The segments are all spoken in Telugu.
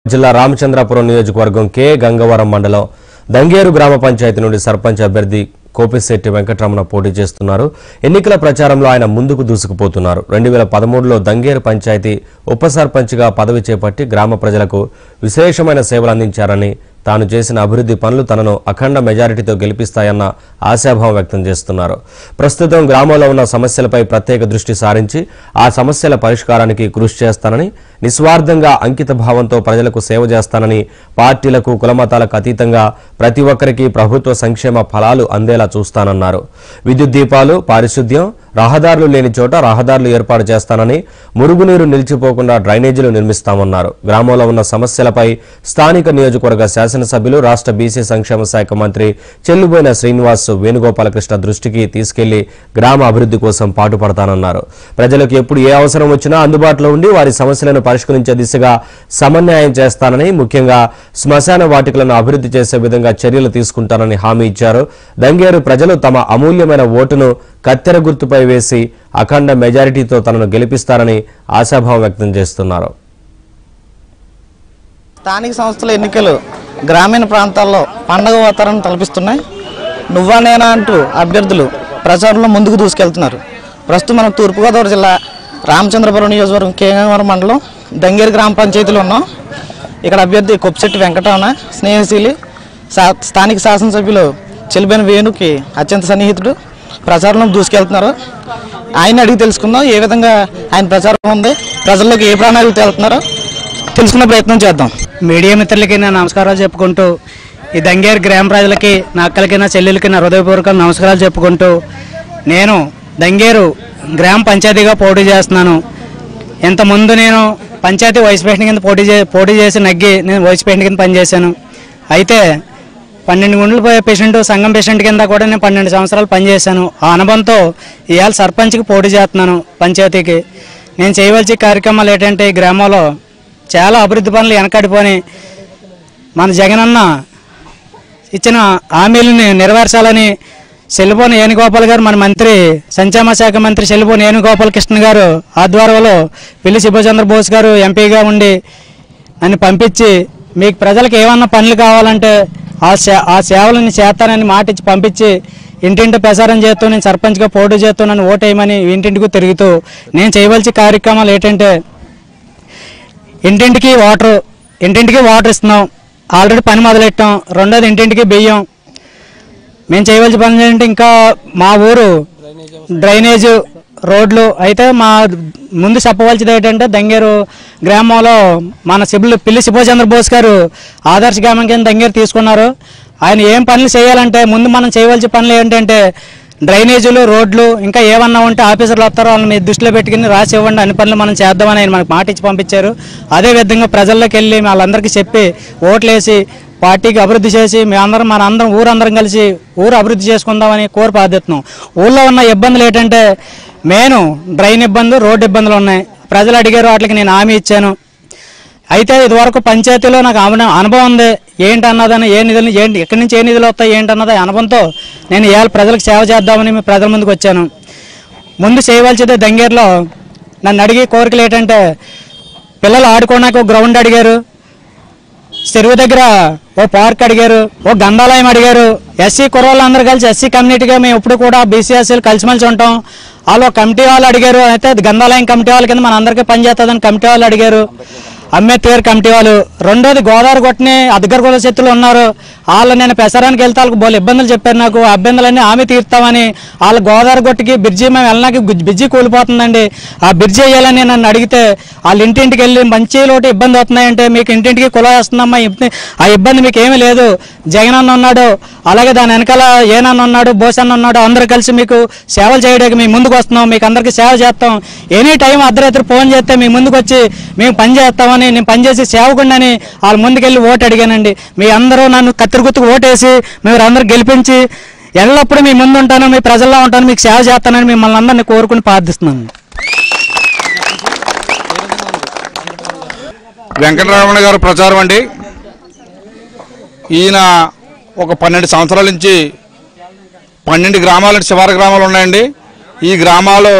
జిల్లా రామచంద్రాపురం నియోజకవర్గం కె గంగవరం మండలం దంగేరు గ్రామ పంచాయతీ నుండి సర్పంచ్ అభ్యర్థి కోపిశెట్టి వెంకటరమణ పోటీ చేస్తున్నారు ఎన్నికల ప్రచారంలో ఆయన ముందుకు దూసుకుపోతున్నారు రెండు వేల పదమూడులో దంగేరు పంచాయతీ ఉప సర్పంచ్గా పదవి చేపట్టి గ్రామ ప్రజలకు విశేషమైన సేవలు అందించారని తాను చేసిన అభివృద్ధి పనులు తనను అఖండ మెజారిటీతో గెలిపిస్తాయన్న ఆశాభావం వ్యక్తం చేస్తున్నారు ప్రస్తుతం గ్రామంలో ఉన్న సమస్యలపై ప్రత్యేక దృష్టి సారించి ఆ సమస్యల పరిష్కారానికి కృషి చేస్తానని నిస్వార్థంగా అంకిత భావంతో ప్రజలకు సేవ చేస్తానని పార్టీలకు కులమతాలకు అతీతంగా ప్రతి ఒక్కరికి ప్రభుత్వ సంక్షేమ ఫలాలు అందేలా చూస్తానన్నారు విద్యుత్ దీపాలు పారిశుద్ధ్యం రహదారులు లేని చోట రహదారులు ఏర్పాటు చేస్తానని మురుగునీరు నిలిచిపోకుండా డ్రైనేజీలు నిర్మిస్తామన్నారు గ్రామంలో ఉన్న సమస్యలపై స్థానిక నియోజకవర్గ శాసనసభ్యులు రాష్ట్ర బీసీ సంక్షేమ శాఖ మంత్రి చెల్లుబోయిన శ్రీనివాస్ వేణుగోపాలకృష్ణ దృష్టికి తీసుకెళ్లి గ్రామ అభివృద్ధి కోసం పాటుపడతానన్నారు ప్రజలకు ఎప్పుడు ఏ అవసరం వచ్చినా అందుబాటులో ఉండి వారి సమస్యలను పరిష్కరించే దిశగా సమన్వయం చేస్తానని ముఖ్యంగా శ్మశాన వాటికలను అభివృద్ధి చేసే విధంగా చర్యలు తీసుకుంటానని హామీ ఇచ్చారు దంగేరు ప్రజలు తమ అమూల్యమైన ఓటును కత్తెర గుర్తుపై వేసి అఖండ మెజారిటీతో తనను గెలిపిస్తారని ఆశాభావం వ్యక్తం చేస్తున్నారు స్థానిక సంస్థల ఎన్నికలు గ్రామీణ ప్రాంతాల్లో పండగ వాతావరణం తలపిస్తున్నాయి నువ్వా నేనా అంటూ అభ్యర్థులు ప్రచారంలో ముందుకు దూసుకెళ్తున్నారు ప్రస్తుతం మనం తూర్పుగోదావరి జిల్లా రామచంద్రపురం నియోజకవర్గం కేంగవరం మండలం దంగేరు గ్రామ పంచాయతీలో ఉన్నాం ఇక్కడ అభ్యర్థి కొప్పిశెట్టి వెంకటరమణ స్నేహశీలి శా- స్థానిక శాసనసభ్యులు చెలిబెన వేణుకి అత్యంత సన్నిహితుడు ప్రచారంలో దూసుకెళ్తున్నారు ఆయన అడిగి తెలుసుకుందాం ఏ విధంగా ఆయన ప్రచారం ఉంది ప్రజల్లోకి ఏ ప్రాణాలు తేలుతున్నారో తెలుసుకునే ప్రయత్నం చేద్దాం మీడియా మిత్రులకి నా నమస్కారాలు చెప్పుకుంటూ ఈ దంగేరు గ్రామ ప్రజలకి నా అక్కలకి నా చెల్లెలకి నా హృదయపూర్వక నమస్కారాలు చెప్పుకుంటూ నేను దంగేరు గ్రామ పంచాయతీగా పోటీ చేస్తున్నాను ఇంతకుముందు నేను పంచాయతీ వైస్ ప్రెసిడెంట్ కింద పోటీ చే పోటీ చేసి నగ్గి నేను వైస్ ప్రెసిడెంట్ కింద పనిచేశాను అయితే పన్నెండు గుండెలు పోయే పేషెంట్ సంఘం పేషెంట్ కింద కూడా నేను పన్నెండు సంవత్సరాలు పనిచేశాను ఆ అనుభవంతో ఇవాళ సర్పంచ్కి పోటీ చేస్తున్నాను పంచాయతీకి నేను చేయవలసిన కార్యక్రమాలు ఏంటంటే ఈ గ్రామంలో చాలా అభివృద్ధి పనులు వెనకడిపోని మన జగనన్న ఇచ్చిన హామీలని నెరవేర్చాలని సెల్లిపోని వేణుగోపాల్ గారు మన మంత్రి సంక్షేమ శాఖ మంత్రి సెల్లిపోని వేణుగోపాల్ కృష్ణ గారు ఆధ్వర్యంలో పిల్లి సుభాష్ బోస్ గారు ఎంపీగా ఉండి నన్ను పంపించి మీకు ప్రజలకు ఏమన్నా పనులు కావాలంటే ఆ సే ఆ సేవలను చేస్తానని మాట ఇచ్చి పంపించి ఇంటింటి ప్రచారం చేస్తూ నేను సర్పంచ్గా పోటీ చేస్తూ నన్ను ఓటేయమని ఇంటింటికి తిరుగుతూ నేను చేయవలసిన కార్యక్రమాలు ఏంటంటే ఇంటింటికి వాటర్ ఇంటింటికి వాటర్ ఇస్తున్నాం ఆల్రెడీ పని మొదలెట్టాం రెండోది ఇంటింటికి బియ్యం మేము చేయవలసిన పని ఏంటంటే ఇంకా మా ఊరు డ్రైనేజ్ రోడ్లు అయితే మా ముందు చెప్పవలసింది ఏంటంటే దంగేరు గ్రామంలో మన సిబుల్ పిల్లి సుభాష్ బోస్ గారు ఆదర్శ గ్రామం కింద దంగేరు తీసుకున్నారు ఆయన ఏం పనులు చేయాలంటే ముందు మనం చేయవలసిన పనులు ఏంటంటే డ్రైనేజీలు రోడ్లు ఇంకా ఏమన్నా ఉంటే ఆఫీసర్లు వస్తారో వాళ్ళని మీరు దృష్టిలో పెట్టుకుని రాసి ఇవ్వండి అన్ని పనులు మనం చేద్దామని ఆయన మనకు మాట ఇచ్చి పంపించారు అదే విధంగా ప్రజల్లోకి వెళ్ళి వాళ్ళందరికీ చెప్పి ఓట్లేసి పార్టీకి అభివృద్ధి చేసి మేమందరం మన అందరం ఊరందరం కలిసి ఊరు అభివృద్ధి చేసుకుందామని కోరి ప్రార్థిస్తున్నాం ఊళ్ళో ఉన్న ఇబ్బందులు ఏంటంటే మెయిన్ డ్రైన్ ఇబ్బందులు రోడ్డు ఇబ్బందులు ఉన్నాయి ప్రజలు అడిగారు వాటికి నేను హామీ ఇచ్చాను అయితే ఇదివరకు పంచాయతీలో నాకు అను- అనుభవం ఉంది ఏంటి అన్నదని ఏ నిధులు ఏంటి ఎక్కడి నుంచి ఏ నిధులు వస్తాయి ఏంటి అన్నది అనుభవంతో నేను ఇవాళ ప్రజలకు సేవ చేద్దామని మీ ప్రజల ముందుకు వచ్చాను ముందు చేయవలసింది దంగేరులో నన్ను అడిగి కోరికలు ఏంటంటే పిల్లలు ఆడుకోవడానికి ఒక గ్రౌండ్ అడిగారు చెరువు దగ్గర ఓ పార్క్ అడిగారు ఓ గంధాలయం అడిగారు ఎస్సీ కుర్రోళ్ళందరూ కలిసి ఎస్సీ కమ్యూనిటీగా మేము ఇప్పుడు కూడా బీసీఎస్సీలు కలిసిమెలిసి ఉంటాం వాళ్ళు ఒక కమిటీ వాళ్ళు అడిగారు అయితే అది గంధాలయం కమిటీ వాళ్ళ కింద మన అందరికీ పనిచేస్తుందని కమిటీ వాళ్ళు అడిగారు అంబేద్కర్ కమిటీ వాళ్ళు రెండోది గోదావరి కొట్టని అధికార కుల శక్తులు ఉన్నారు వాళ్ళు నేను పెసరానికి వెళ్తే వాళ్ళకి బోలు ఇబ్బందులు చెప్పారు నాకు ఆ ఇబ్బందులన్నీ ఆమె తీర్తామని వాళ్ళ గోదావరి గొట్టుకి బ్రిడ్జి మేము వెళ్ళడానికి గు- బ్రిడ్జి కూలిపోతుందండి ఆ బ్రిడ్జి వేయాలని నన్ను అడిగితే వాళ్ళ ఇంటింటికి వెళ్ళి మంచి లోటు ఇబ్బంది అవుతున్నాయంటే మీకు ఇంటింటికి కుల వేస్తుందమ్మా ఇబ్బంది- ఆ ఇబ్బంది మీకు ఏమీ లేదు జగన్ అన్న ఉన్నాడు అలాగే దాని వెనకాల ఏనన్న ఉన్నాడు బోసన్న ఉన్నాడు అందరూ కలిసి మీకు సేవలు చేయడానికి మేము ముందుకు వస్తున్నాం మీకు అందరికీ సేవ చేస్తాం ఎనీ టైం అర్ధరాత్రి ఫోన్ చేస్తే మీ ముందుకు వచ్చి మేము పని చేస్తామని నేను పని చేసి సేవకుండాని వాళ్ళ ముందుకెళ్ళి ఓటు అడిగానండి మీ అందరూ నన్ను కత్తిరి గుర్తుకు ఓటేసి మీరు అందరూ గెలిపించి ఎల్లప్పుడూ మీ ముందు ఉంటాను మీ ప్రజల్లో ఉంటాను మీకు సేవ చేస్తానని మిమ్మల్ని అందరినీ కోరుకుని ప్రార్థిస్తున్నాను వెంకటరమణ గారు ప్రచారం అండి ఈయన ఒక పన్నెండు సంవత్సరాల నుంచి పన్నెండు గ్రామాలు శివారు గ్రామాలు ఉన్నాయండి ఈ గ్రామాలు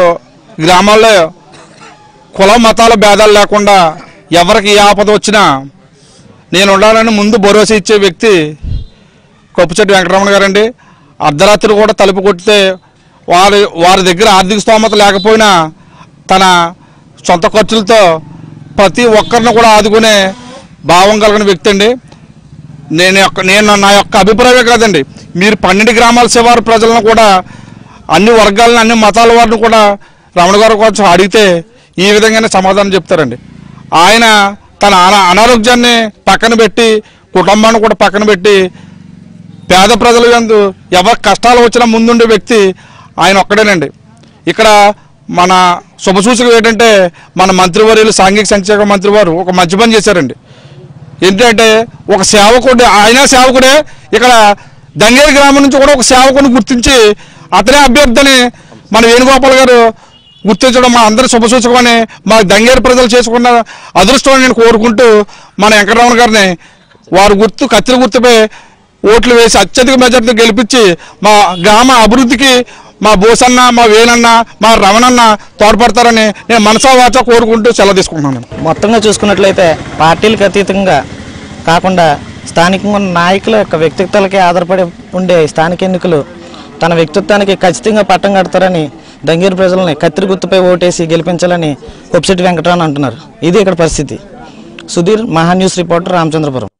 గ్రామాల్లో కుల మతాల భేదాలు లేకుండా ఎవరికి ఏ ఆపద వచ్చినా నేను ఉండాలని ముందు భరోసా ఇచ్చే వ్యక్తి కొప్పుచెట్టి వెంకటరమణ గారండి అర్ధరాత్రి కూడా తలుపు కొట్టితే వారి వారి దగ్గర ఆర్థిక స్తోమత లేకపోయినా తన సొంత ఖర్చులతో ప్రతి ఒక్కరిని కూడా ఆదుకునే భావం కలిగిన వ్యక్తి అండి నేను యొక్క నేను నా యొక్క అభిప్రాయమే కాదండి మీరు పన్నెండు గ్రామాల శివారు ప్రజలను కూడా అన్ని వర్గాలను అన్ని మతాల వారిని కూడా రమణ గారు కొంచెం అడిగితే ఈ విధంగానే సమాధానం చెప్తారండి ఆయన తన అనా అనారోగ్యాన్ని పక్కన పెట్టి కుటుంబాన్ని కూడా పక్కన పెట్టి పేద ప్రజల యందు ఎవరి కష్టాలు వచ్చినా ముందుండే వ్యక్తి ఆయన ఒక్కడేనండి ఇక్కడ మన శుభసూచకం ఏంటంటే మన మంత్రివర్యులు సాంఘిక సంక్షేమ మంత్రి వారు ఒక మంచి పని చేశారండి ఏంటంటే ఒక సేవకుడు ఆయన సేవకుడే ఇక్కడ దంగేరి గ్రామం నుంచి కూడా ఒక సేవకుని గుర్తించి అతనే అభ్యర్థిని మన వేణుగోపాల్ గారు గుర్తించడం మా అందరి శుభసూచకమని మా దంగేరి ప్రజలు చేసుకున్న అదృష్టం అని నేను కోరుకుంటూ మన వెంకటరమణ గారిని వారు గుర్తు కత్తిరి గుర్తుపై ఓట్లు వేసి అత్యధిక మెజార్టీతో గెలిపించి మా గ్రామ అభివృద్ధికి మా బోసన్న మా వేణన్న మా రమణన్న తోడ్పడతారని నేను మనసా వాచా కోరుకుంటూ సెలవు తీసుకుంటున్నాను మొత్తంగా చూసుకున్నట్లయితే పార్టీలకు అతీతంగా కాకుండా స్థానికంగా ఉన్న నాయకుల యొక్క వ్యక్తిత్వాలకే ఆధారపడి ఉండే స్థానిక ఎన్నికలు తన వ్యక్తిత్వానికి ఖచ్చితంగా పట్టం కడతారని దంగేరు ప్రజల్ని కత్తిరి గుర్తుపై ఓటేసి గెలిపించాలని కొప్పిశెట్టి వెంకటరామన్ అంటున్నారు ఇది ఇక్కడ పరిస్థితి సుధీర్ మహా న్యూస్ రిపోర్టర్ రామచంద్రపురం